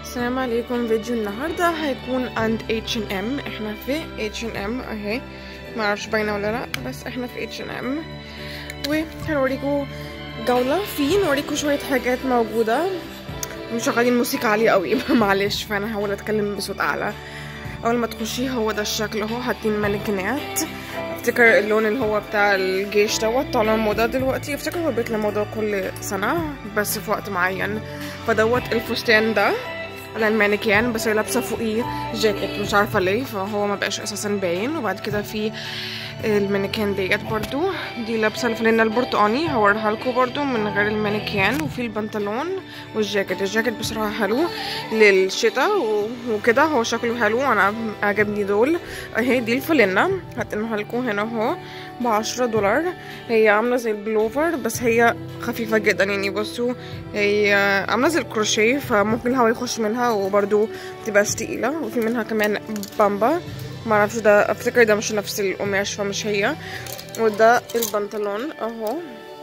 السلام عليكم فيديو النهارده هيكون عند اتش ان ام احنا في اتش ان ام اهي ما اعرفش باينه ولا لا بس احنا في اتش ان ام وهنوريكم جوله فيه نوريكم شويه حاجات موجوده مشغلين موسيقى عاليه قوي معلش فانا هحاول اتكلم بصوت اعلى اول ما تخشي هو ده الشكل اهو حاطين مانيكنات افتكر اللون اللي هو بتاع الجيش دوت طالع موضه دلوقتي افتكر هو بيطلع موضه كل سنه بس في وقت معين فدوت الفستان ده على المانيكان بس هي لابسه فوقيه جاكيت مش عارفه ليه فهو ما بقاش اساسا باين وبعد كده في المانيكان ديت برضو دي لابسه الفانلة البرتقاني هوريها لكم برضو من غير المانيكان وفي البنطلون والجاكيت الجاكيت بصراحه حلو للشتاء وكده هو شكله حلو انا عجبني دول اهي دي الفانلة هتنها لكم هنا اهو بعشرة دولار هي عامله زي البلوفر بس هي خفيفه جدا يعني بصوا هي عامله زي الكروشيه فممكن الهواء يخش منها وبرضو متبقاش تقيله وفي منها كمان بامبا معرفش ده افتكر ده مش نفس القماش فمش هي وده البنطلون اهو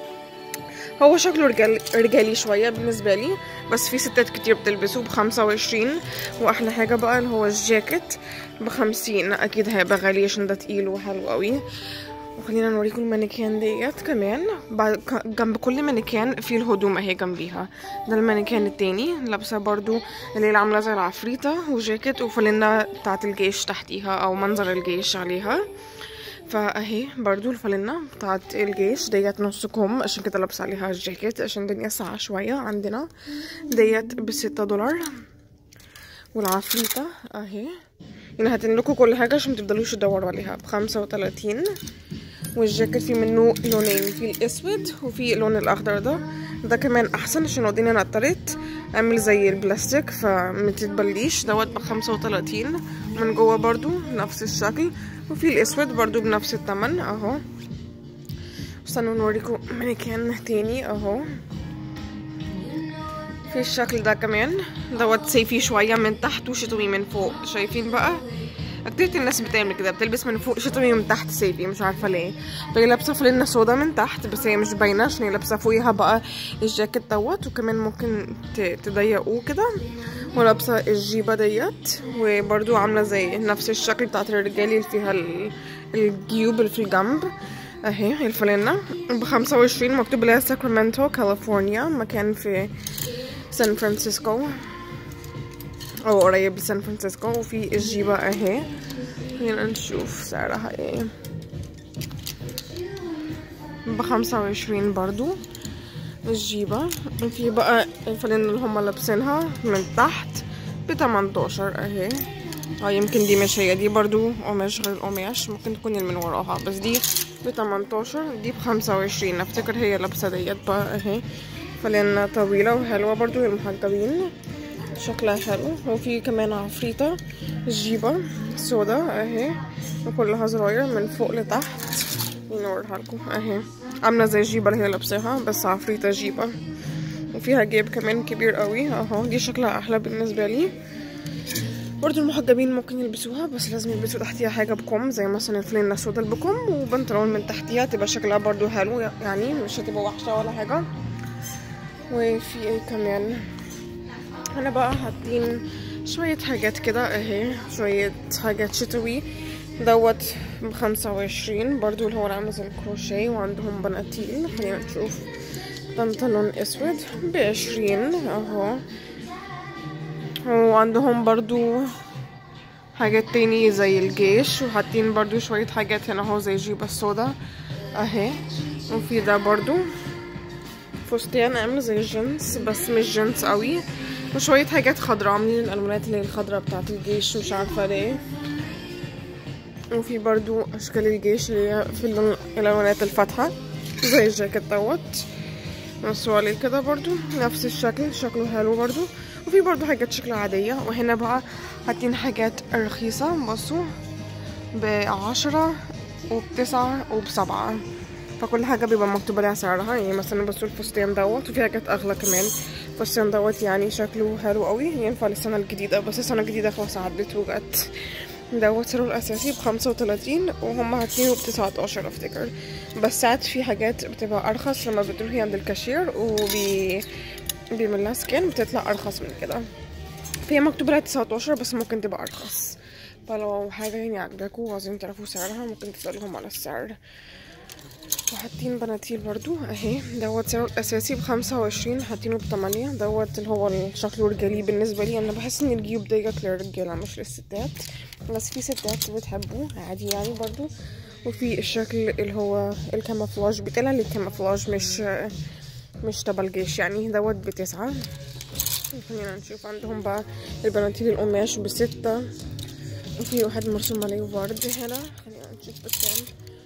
هو شكله رجال رجالي شوية بالنسبة لي بس في ستات كتير بتلبسه بخمسة وعشرين وأحلى حاجة بقى اللي هو الجاكيت بخمسين أكيد هيبقى غالي عشان ده تقيل وحلو قوي وخلينا نوريكم المانيكان ديت كمان بعد جنب كل مانيكان في الهدوم اهي جنبيها ده المانيكان التاني لابسه برضو اللي هي عامله زي العفريته وجاكيت وفلنة بتاعت الجيش تحتيها او منظر الجيش عليها فاهي برضو الفلنة بتاعت الجيش ديت نص كم عشان كده لابسه عليها الجاكيت عشان الدنيا ساقعه شويه عندنا ديت بستة دولار والعفريته اهي يعني هتنلكوا كل حاجة عشان متفضلوش تدوروا عليها بخمسة وتلاتين والجاكيت فيه منه لونين في الاسود وفي اللون الاخضر ده ده كمان احسن عشان لو الدنيا نطرت عامل زي البلاستيك فمتتبليش دوت بخمسة وتلاتين من جوه برضو نفس الشكل وفي الاسود برضو بنفس التمن اهو استنوا نوريكم مانيكان تاني اهو في الشكل ده كمان دوت صيفي شويه من تحت وشتوي من فوق شايفين بقى اكتر الناس بتعمل كده بتلبس من فوق شتوي من تحت صيفي مش عارفه ليه فهي لابسه فلنة سودا من تحت بس هي مش باينه عشان هي لابسه فوقيها بقى الجاكيت دوت وكمان ممكن تضيقوه كده ولابسه الجيبه ديت وبرده عامله زي نفس الشكل بتاعت الرجالي اللي فيها الجيوب اللي في الجنب اهي الفلنة بخمسة وعشرين مكتوب عليها ساكرامنتو كاليفورنيا مكان في سان فرانسيسكو او قريب لسان فرانسيسكو وفي الجيبة اهي خلينا نشوف سعرها ايه بخمسة وعشرين برضو الجيبة في بقى الفلين اللي هما لابسينها من تحت بتمنتاشر اهي اه يمكن دي مش هي دي برضو قماش غير القماش ممكن تكون اللي من وراها بس دي بتمنتاشر دي بخمسة وعشرين افتكر هي لابسة ديت بقى اهي فلانة طويلة وحلوة برضو للمحجبين شكلها حلو وفي كمان عفريتة جيبة سودا اهي وكلها زراير من فوق لتحت نوريها لكم اهي عاملة زي الجيبة اللي هي لابساها بس عفريتة جيبة وفيها جيب كمان كبير قوي اهو دي شكلها احلى بالنسبة لي برضو المحجبين ممكن يلبسوها بس لازم يلبسوا تحتيها حاجة بكم زي مثلا الفلينة السودا بكم وبنطلون من تحتيها تبقى شكلها برضو حلو يعني مش هتبقى وحشة ولا حاجة وفي ايه كمان هنا بقى حاطين شوية حاجات كده اهي شوية حاجات شتوي دوت بخمسة وعشرين برضو اللي هو عامل زي الكروشيه وعندهم بناطيل خلينا نشوف بنطلون اسود بعشرين اهو وعندهم برضو حاجات تاني زي الجيش وحاطين برضو شوية حاجات هنا اهو زي جيبة السودا اهي وفي ده برضو فستان عامل زي الجنس بس مش جنس قوي وشوية حاجات خضرا عاملين الألوانات اللي هي الخضرا بتاعت الجيش مش عارفة ليه وفي برضو أشكال الجيش اللي هي في الألوانات الفاتحة زي الجاكيت دوت عليه كده برضو نفس الشكل شكله حلو برضو وفي برضو حاجات شكلها عادية وهنا بقى حاطين حاجات رخيصة بصوا بعشرة وبتسعة وبسبعة فكل حاجة بيبقى مكتوب عليها سعرها يعني مثلا بصوا الفستان دوت وفي حاجات أغلى كمان الفستان دوت يعني شكله حلو قوي ينفع للسنة الجديدة بس السنة الجديدة خلاص عدت وجت دوت سعره الأساسي بخمسة وتلاتين وهم هاتينه بتسعتاشر أفتكر بس ساعات في حاجات بتبقى أرخص لما بتروحي عند الكاشير وبي بيعمل لها سكان بتطلع أرخص من كده فهي مكتوب لها 19 بس ممكن تبقى ارخص فلو حاجة يعني عجباكوا وعايزين تعرفوا سعرها ممكن تسألهم على السعر وحاطين بناطيل برضو اهي دوت سعره الاساسي بخمسة وعشرين حاطينه بتمانية دوت اللي هو شكله رجالي بالنسبة لي انا بحس ان الجيوب ديت للرجالة مش للستات بس في ستات بتحبه عادي يعني برضو وفي الشكل اللي هو الكامافلاج بتاعها الكامافلاج مش مش تبع الجيش يعني دوت بتسعة خلينا نشوف عندهم بقى البناطيل القماش بستة وفي واحد مرسوم عليه ورد هنا خلينا نشوف بكام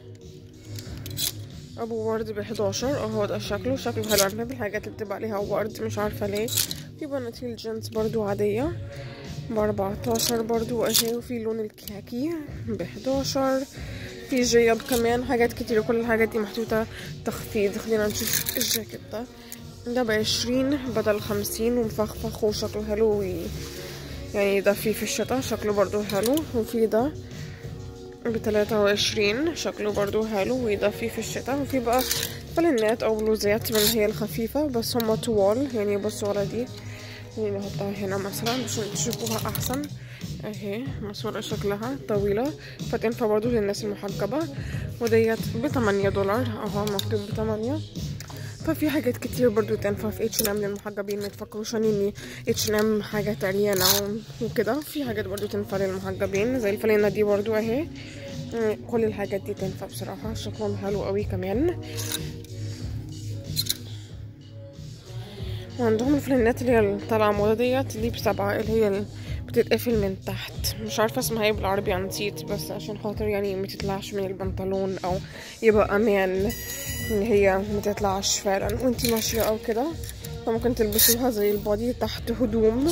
ابو ورد ب 11 اهو ده شكله شكله حلو انا بحب الحاجات اللي بتبقى عليها ورد مش عارفه ليه في بناطيل جينز برضو عاديه ب 14 برضو اهي وفي لون الكاكي ب 11 في جيب كمان حاجات كتير كل الحاجات دي محطوطة تخفيض خلينا نشوف الجاكيت ده ده بعشرين بدل خمسين ومفخفخ وشكله حلو وي... يعني ده فيه في الشتا شكله برضو حلو وفي ده بتلاتة وعشرين شكله برضو حلو ويدفي في الشتاء وفي بقى فلنات او بلوزات من هي الخفيفة بس هما طوال يعني بصوا على دي خليني نحطها هنا مثلا عشان تشوفوها احسن اهي مصورة شكلها طويلة فتنفع برضو للناس المحجبة وديت بتمانية دولار اهو مكتوب بتمانية ففي حاجات كتير برضو تنفع في اتش ام للمحجبين ما تفكروش ان اتش ام حاجة عريانة وكده في حاجات برضو تنفع للمحجبين زي الفلينة دي برضو اهي كل الحاجات دي تنفع بصراحة شكلهم حلو قوي كمان وعندهم الفلينات اللي هي طالعة موضة ديت دي بسبعة اللي هي ال- بتتقفل من تحت مش عارفة اسمها ايه بالعربي أنا نسيت بس عشان خاطر يعني متطلعش من البنطلون أو يبقى أمان ان هي متطلعش فعلا وانتي ماشية أو كده فممكن تلبسوها زي البادي تحت هدوم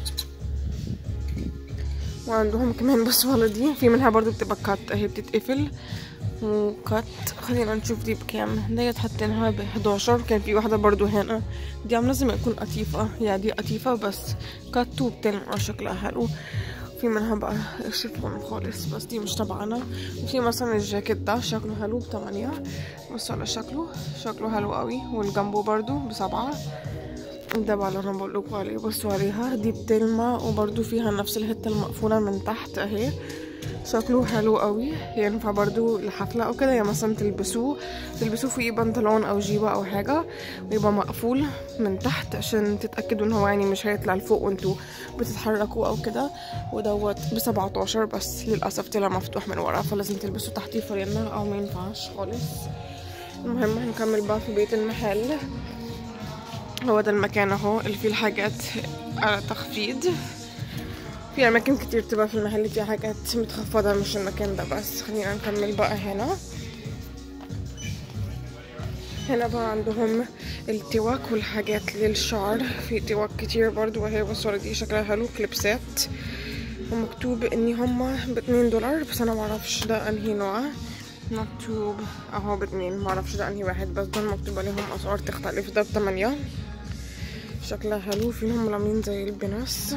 وعندهم كمان بصوا على دي في منها برضو بتبقى كات اهي بتتقفل وكات خلينا نشوف دي بكام ديت حاطينها ب 11 كان في واحدة برضو هنا دي عم لازم تكون قطيفة يعني دي قطيفة بس كات وبتلمع شكلها حلو في منها بقى شيفون خالص بس دي مش تبعنا وفي مثلا الجاكيت ده شكله حلو بتمانية بصوا على شكله شكله حلو قوي والجنبه برضو بسبعة ده بقى اللي انا بقولكوا عليه بصوا عليها دي بتلمع وبرضو فيها نفس الحتة المقفولة من تحت اهي شكله حلو قوي ينفع برضو لحفلة او كده يعني مثلا تلبسوه تلبسوه فوقيه بنطلون او جيبة او حاجة ويبقى مقفول من تحت عشان تتأكدوا ان هو يعني مش هيطلع لفوق وانتوا بتتحركوا او كده ودوت بسبعتاشر بس للأسف طلع مفتوح من ورا فلازم تلبسوا تحتيه فانلة او مينفعش خالص المهم هنكمل بقى في بيت المحل هو ده المكان اهو اللي فيه الحاجات على تخفيض في اماكن كتير تبقى في المحل فيها حاجات متخفضة مش المكان ده بس خلينا نكمل بقى هنا هنا بقى عندهم التواك والحاجات للشعر في تواك كتير برضو وهي بصوا دي شكلها حلو كليبسات ومكتوب ان هما باتنين دولار بس انا معرفش ده انهي نوع مكتوب اهو باتنين معرفش ده انهي واحد بس دول مكتوب عليهم اسعار تختلف ده بتمانية شكلها حلو فيهم عاملين زي البناس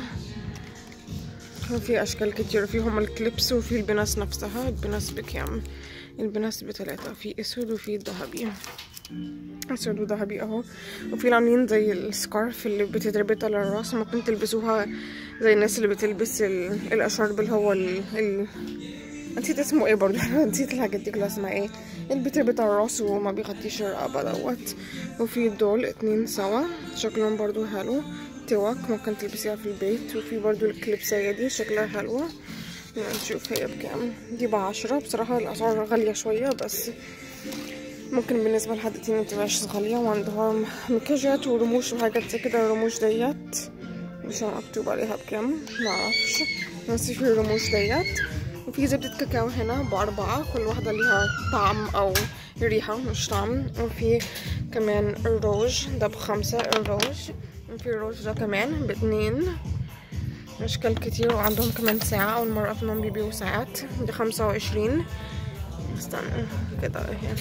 وفي اشكال كتير فيهم الكليبس وفي البناس نفسها البناس بكام البناس بتلاتة في اسود وفي ذهبي اسود وذهبي اهو وفي اللي عاملين زي السكارف اللي بتتربط على الراس ممكن تلبسوها زي الناس اللي بتلبس ال- الاشارب اللي هو ال... ال... نسيت اسمه ايه برضه نسيت الحاجات دي كلها اسمها ايه اللي بتربط على الراس وما بيغطيش الرقبة دوت وفي دول اتنين سوا شكلهم برضو حلو تواك ممكن تلبسيها في البيت وفي برضو الكليبسية دي شكلها حلوة نشوف هي بكام دي بعشرة بصراحة الأسعار غالية شوية بس ممكن بالنسبة لحد تاني متبقاش غالية وعندهم مكياجات ورموش وحاجات زي كده الرموش ديت مش مكتوب عليها بكام معرفش بس في الرموش ديت وفي زبدة كاكاو هنا بأربعة كل واحدة ليها طعم أو ريحة مش طعم وفي كمان الروج ده بخمسة الروج وفي الروج ده كمان باتنين أشكال كتير وعندهم كمان ساعة أول مرة أعرف إنهم بيبيعوا ساعات دي خمسة وعشرين استنى كده اهي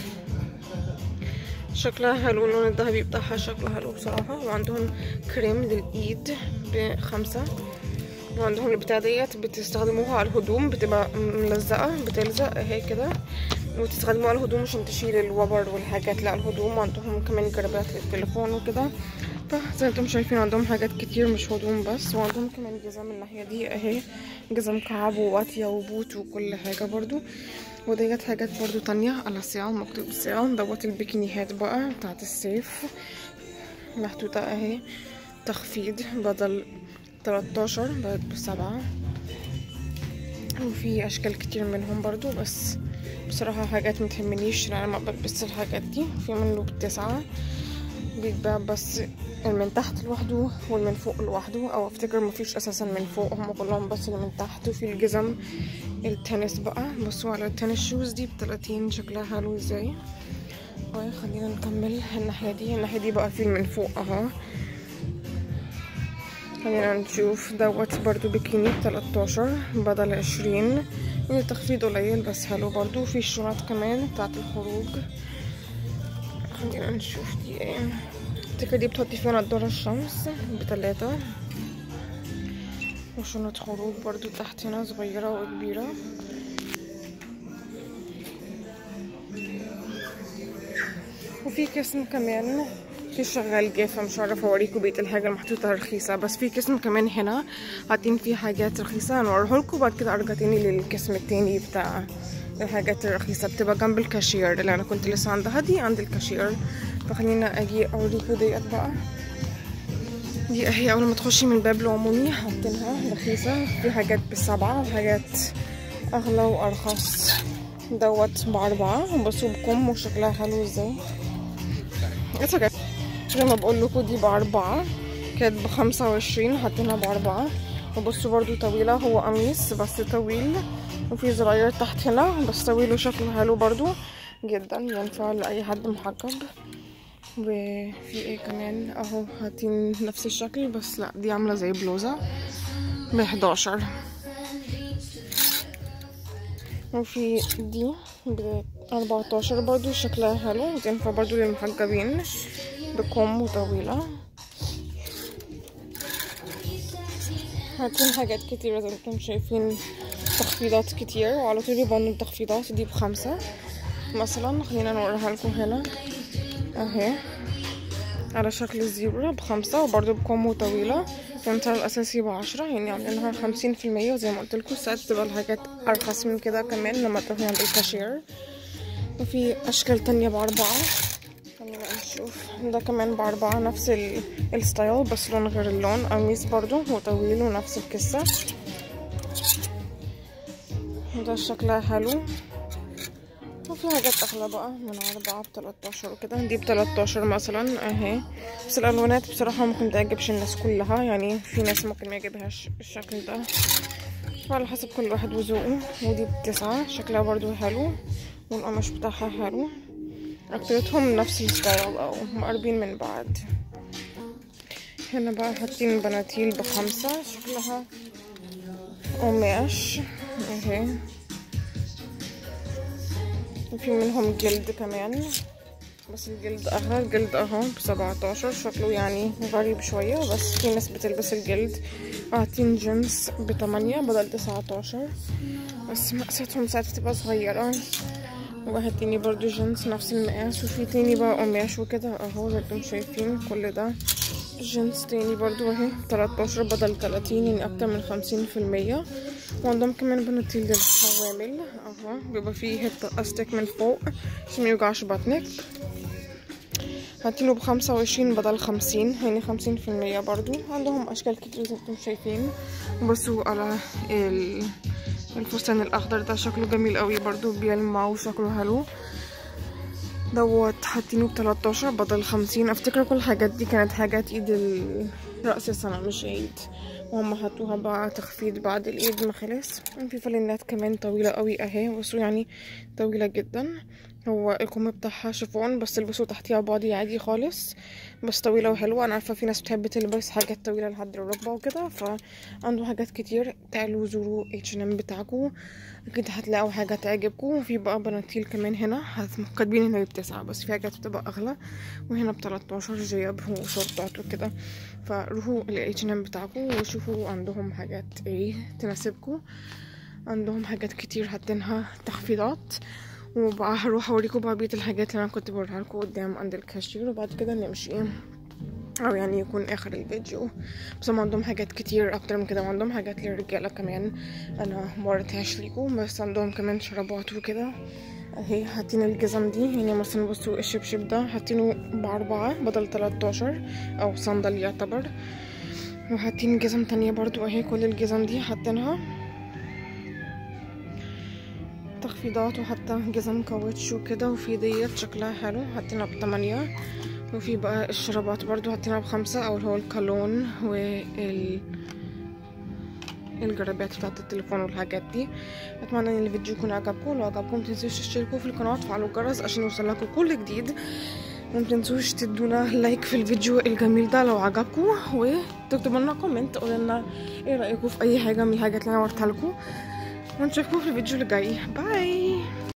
شكلها حلو اللون الذهبي بتاعها شكلها حلو بصراحة وعندهم كريم للإيد بخمسة وعندهم البتاع ديت بتستخدموها على الهدوم بتبقى ملزقة بتلزق اهي كده وتستخدموها على الهدوم عشان تشيل الوبر والحاجات اللي على الهدوم وعندهم كمان جرابات للتليفون وكده زي ما انتم شايفين عندهم حاجات كتير مش هدوم بس وعندهم كمان جزم الناحية دي اهي جزم كعب وواتية وبوت وكل حاجة برضو وديت حاجات برضو تانية على سيال مكتوب سيال دوت البيكنيهات بقى بتاعت الصيف محطوطة اهي تخفيض بدل 13 بقت بسبعة وفي اشكال كتير منهم برضو بس بصراحة حاجات متهمنيش لأن انا ما بلبس الحاجات دي في منه بتسعة بيتباع بس من تحت لوحده والمن فوق لوحده او افتكر مفيش اساسا من فوق هم كلهم بس اللي من تحت وفي الجزم التنس بقى بصوا على التنس شوز دي بتلاتين شكلها حلو ازاي خلينا نكمل الناحية دي الناحية دي بقى في من فوق اهو خلينا نشوف دوت برضو بكيني بتلاتاشر بدل عشرين يعني تخفيض قليل بس حلو برضو في الشنط كمان بتاعت الخروج خلينا نشوف دي ايه التيكة دي بتحطي فيها نضارة الشمس بتلاتة وشنط خروج برضو تحت هنا صغيرة وكبيرة وفي قسم كمان في شغال جافة مش عارفة اوريكم بقية الحاجة المحطوطة رخيصة بس في قسم كمان هنا حاطين فيه حاجات رخيصة هنوريهولكوا بعد كده ارجع تاني للقسم التاني بتاع الحاجات الرخيصة بتبقى جنب الكاشير اللي انا كنت لسه عندها دي عند الكاشير فخلينا اجي اوريكم ديت بقى دي اهي اول ما تخشي من الباب العمومي حاطينها رخيصة في حاجات بالسبعة وحاجات اغلى وارخص دوت باربعة بصوا بكم وشكلها حلو ازاي It's okay. زي ما بقول لكم دي بأربعة كانت بخمسة وعشرين حاطينها بأربعة وبصوا برضو طويلة هو قميص بس طويل وفي زراير تحت هنا بس طويل وشكله حلو برضو جدا ينفع لأي حد محجب وفي ايه كمان اهو حاطين نفس الشكل بس لا دي عاملة زي بلوزة بحداشر وفي دي ب 14 برضو شكلها حلو تنفع برضو للمحجبين بكم وطويلة هاتين حاجات كتيرة زي ما انتم شايفين تخفيضات كتير وعلى طول يبانوا التخفيضات دي بخمسة مثلا خلينا نوريها لكم هنا اهي على شكل الزيبرا بخمسة وبرضو بكم وطويلة السنتر الأساسي بعشرة يعني عاملينها خمسين في المية وزي ما قلت لكم ساعات بتبقى الحاجات أرخص من كده كمان لما تروحي عند الكاشير وفي أشكال تانية بأربعة خلينا نشوف ده كمان بأربعة نفس ال- الستايل بس لون غير اللون قميص برضو هو طويل ونفس القصة وده شكلها حلو وفي حاجات اغلى بقى من أربعة بتلاتاشر وكده دي بتلاتاشر مثلا اهي بس الالوانات بصراحة ممكن متعجبش الناس كلها يعني في ناس ممكن ميعجبهاش الشكل ده وعلى حسب كل واحد وذوقه ودي بتسعة شكلها برضو حلو والقماش بتاعها حلو اكترتهم نفس الستايل او مقربين من بعض هنا بقى حاطين بناطيل بخمسة شكلها قماش اهي وفي منهم جلد كمان بس الجلد اغلى الجلد اهو بسبعتاشر شكله يعني غريب شوية بس في ناس بتلبس الجلد قاعدين جينز بتمانية بدل تسعتاشر بس مقاساتهم ساعات بتبقى صغيرة وواحد تاني برضو جينز نفس المقاس وفي تاني بقى قماش وكده اهو زي ما انتم شايفين كل ده جينز تاني برضو اهي تلاتاشر بدل تلاتين يعني اكتر من خمسين في المية وعندهم كمان بناطيل للحوامل اهو بيبقى فيه هيب استك من فوق عشان ميوجعش بطنك هاتينه بخمسة وعشرين بدل خمسين يعني خمسين في المية برضو عندهم اشكال كتير زي ما انتم شايفين بصوا على ال... الفستان الاخضر ده شكله جميل قوي برضو بيلمع وشكله حلو دوت حاطينه بتلاتاشر بدل خمسين افتكر كل الحاجات دي كانت حاجات ايد ال- رأس السنة مش عيد وهم حطوها بقى تخفيض بعد العيد ما خلص في فانيلات كمان طويلة قوي اهي بصوا يعني طويلة جدا هو الكم بتاعها شيفون بس تلبسوا تحتيها بادي عادي خالص بس طويلة وحلوة انا عارفة في ناس بتحب تلبس حاجات طويلة لحد الركبة وكده فعنده حاجات كتير تعالوا زوروا اتش ام بتاعكم اكيد هتلاقوا حاجة تعجبكم وفي بقى بناطيل كمان هنا هت- كاتبين هنا بتسعة بس في حاجات بتبقى اغلى وهنا بتلاتاشر جياب وشورتات وكده فروحوا الاتش ام بتاعكم وشوفوا عندهم حاجات ايه تناسبكم عندهم حاجات كتير حاطينها تخفيضات وبقى هروح اوريكم بقى بقية الحاجات اللي انا كنت بوريها لكم قدام عند الكاشير وبعد كده نمشي او يعني يكون اخر الفيديو بس هم عندهم حاجات كتير اكتر من كده وعندهم حاجات للرجاله كمان انا موريتهاش ليكم بس عندهم كمان شرابات وكده اهي حاطين الجزم دي يعني مثلا بصوا الشبشب ده حاطينه بأربعة بدل 13 او صندل يعتبر وحاطين جزم تانية برضو اهي كل الجزم دي حاطينها تخفيضات وحتى جزم كاوتش وكده وفي ديت شكلها حلو حاطينها بتمانية وفي بقى الشرابات برضو حاطينها بخمسة او اللي هو الكالون وال الجرابات بتاعت التليفون والحاجات دي اتمنى ان الفيديو يكون عجبكم لو عجبكم متنسوش تشتركوا في القناه وتفعلوا الجرس عشان يوصلكوا كل جديد متنسوش تدونا لايك في الفيديو الجميل ده لو عجبكم وتكتبوا لنا كومنت تقولوا لنا ايه رايكم في اي حاجه من الحاجات اللي انا وريتها لكم ونشوفكم في الفيديو اللي جاي باي